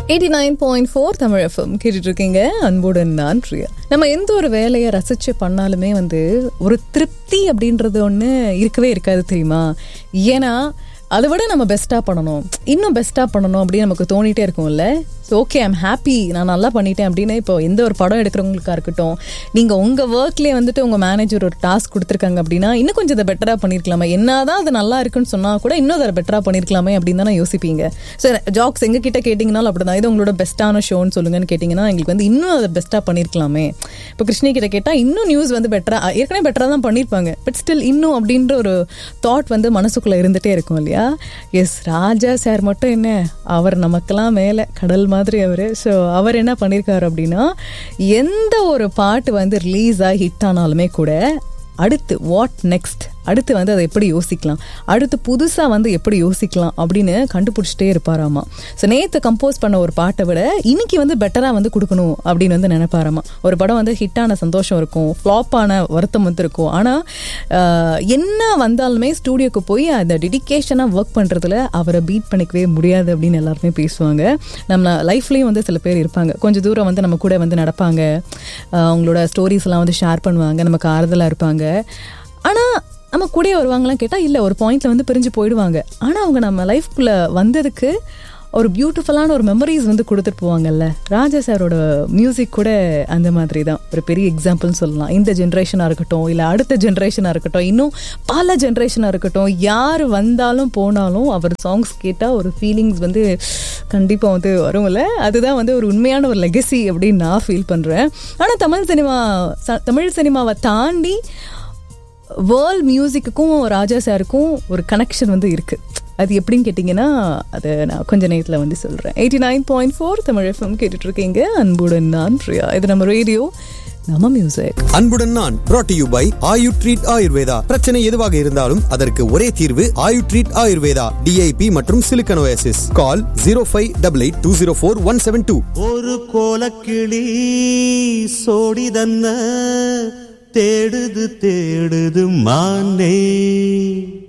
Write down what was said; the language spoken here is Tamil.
eighty nine point four Tamil FM கேட்டுட்டு இருக்கீங்க அன்புடன் நான் பிரியா நம்ம எந்த ஒரு வேலையை ரசிச்சு பண்ணாலுமே வந்து ஒரு திருப்தி அப்படின்றது ஒன்று இருக்கவே இருக்காது தெரியுமா ஏன்னா அதை விட நம்ம பெஸ்ட்டாக பண்ணணும் இன்னும் பெஸ்ட்டாக பண்ணணும் அப்படின்னு நமக்கு தோணிட்டே இருக்கும்ல ஸோ ஓகே ஐம் ஹாப்பி நான் நல்லா பண்ணிட்டேன் அப்படின்னு இப்போ எந்த ஒரு படம் எடுக்கிறவங்களுக்கா இருக்கட்டும் நீங்கள் உங்கள் ஒர்க்லேயே வந்துட்டு உங்கள் மேனேஜர் ஒரு டாஸ்க் கொடுத்துருக்காங்க அப்படின்னா இன்னும் கொஞ்சம் இதை பெட்டராக பண்ணியிருக்கலாமே என்னதான் அது நல்லா இருக்குன்னு சொன்னால் கூட இன்னும் அதை பெட்டராக பண்ணியிருக்கலாமே அப்படின்னு தானே யோசிப்பீங்க சார் ஜாக்ஸ் எங்கள் கிட்ட கேட்டிங்கனாலும் அப்படி தான் இது உங்களோட பெஸ்ட்டான ஷோன்னு சொல்லுங்கன்னு கேட்டிங்கன்னா எங்களுக்கு வந்து இன்னும் அதை பெஸ்ட்டாக பண்ணியிருக்கலாமே இப்போ கிருஷ்ணி கிட்ட கேட்டால் இன்னும் நியூஸ் வந்து பெட்டராக ஏற்கனவே பெட்டராக தான் பண்ணியிருப்பாங்க பட் ஸ்டில் இன்னும் அப்படின்ற ஒரு தாட் வந்து மனசுக்குள்ளே இருந்துகிட்டே இருக்கும் இல்லையா எஸ் ராஜா சார் மட்டும் என்ன அவர் நமக்கெல்லாம் மேலே கடல் மாதிரி அவர் ஸோ அவர் என்ன பண்ணியிருக்காரு அப்படின்னா எந்த ஒரு பாட்டு வந்து ரிலீஸ் ஆகி ஹிட் ஆனாலுமே கூட அடுத்து வாட் நெக்ஸ்ட் அடுத்து வந்து அதை எப்படி யோசிக்கலாம் அடுத்து புதுசாக வந்து எப்படி யோசிக்கலாம் அப்படின்னு கண்டுபிடிச்சிட்டே இருப்பாராமா ஸோ நேற்று கம்போஸ் பண்ண ஒரு பாட்டை விட இன்னைக்கு வந்து பெட்டராக வந்து கொடுக்கணும் அப்படின்னு வந்து நினைப்பாராமா ஒரு படம் வந்து ஹிட்டான சந்தோஷம் இருக்கும் ஃப்ளாப்பான வருத்தம் வந்து இருக்கும் ஆனால் என்ன வந்தாலுமே ஸ்டூடியோக்கு போய் அந்த டெடிக்கேஷனாக ஒர்க் பண்ணுறதுல அவரை பீட் பண்ணிக்கவே முடியாது அப்படின்னு எல்லாருமே பேசுவாங்க நம்ம லைஃப்லேயும் வந்து சில பேர் இருப்பாங்க கொஞ்சம் தூரம் வந்து நம்ம கூட வந்து நடப்பாங்க அவங்களோட ஸ்டோரிஸ்லாம் வந்து ஷேர் பண்ணுவாங்க நமக்கு ஆறுதலாக இருப்பாங்க ஆனால் நம்ம கூடயே வருவாங்களாம் கேட்டால் இல்லை ஒரு பாயிண்ட்ல வந்து பிரிஞ்சு போயிடுவாங்க ஆனால் அவங்க நம்ம லைஃப்குள்ளே வந்ததுக்கு ஒரு பியூட்டிஃபுல்லான ஒரு மெமரிஸ் வந்து கொடுத்துட்டு போவாங்கல்ல ராஜா சாரோட மியூசிக் கூட அந்த மாதிரி தான் ஒரு பெரிய எக்ஸாம்பிள்னு சொல்லலாம் இந்த ஜென்ரேஷனாக இருக்கட்டும் இல்லை அடுத்த ஜென்ரேஷனாக இருக்கட்டும் இன்னும் பல ஜென்ரேஷனாக இருக்கட்டும் யார் வந்தாலும் போனாலும் அவர் சாங்ஸ் கேட்டால் ஒரு ஃபீலிங்ஸ் வந்து கண்டிப்பாக வந்து வரும்ல அதுதான் வந்து ஒரு உண்மையான ஒரு லெகசி அப்படின்னு நான் ஃபீல் பண்ணுறேன் ஆனால் தமிழ் சினிமா தமிழ் சினிமாவை தாண்டி வேர்ல்ட் மியூசிக்குக்கும் ராஜா சாருக்கும் ஒரு கனெக்ஷன் வந்து இருக்குது அது எப்படின்னு கேட்டிங்கன்னா அதை நான் கொஞ்ச நேரத்தில் வந்து சொல்கிறேன் eighty nine point four Tamil FM கேட்டுட்ருக்கீங்க அன்புடன் நான் பிரியா இது நம்ம ரேடியோ நம்ம மியூசிக் அன்புடன் நான் brought to you by Ayu treat Ayurveda பிரச்சனை எதுவாக இருந்தாலும் அதற்கு ஒரே தீர்வு ஆயு ட்ரீட் ஆயுர்வேதா டிஐபி மற்றும் சிலிக்கனோசிஸ் call zero five double eight two zero four one seven two ஒரு கோலக்கிளி சோடிதன்ன தேடுது தேடுது மானே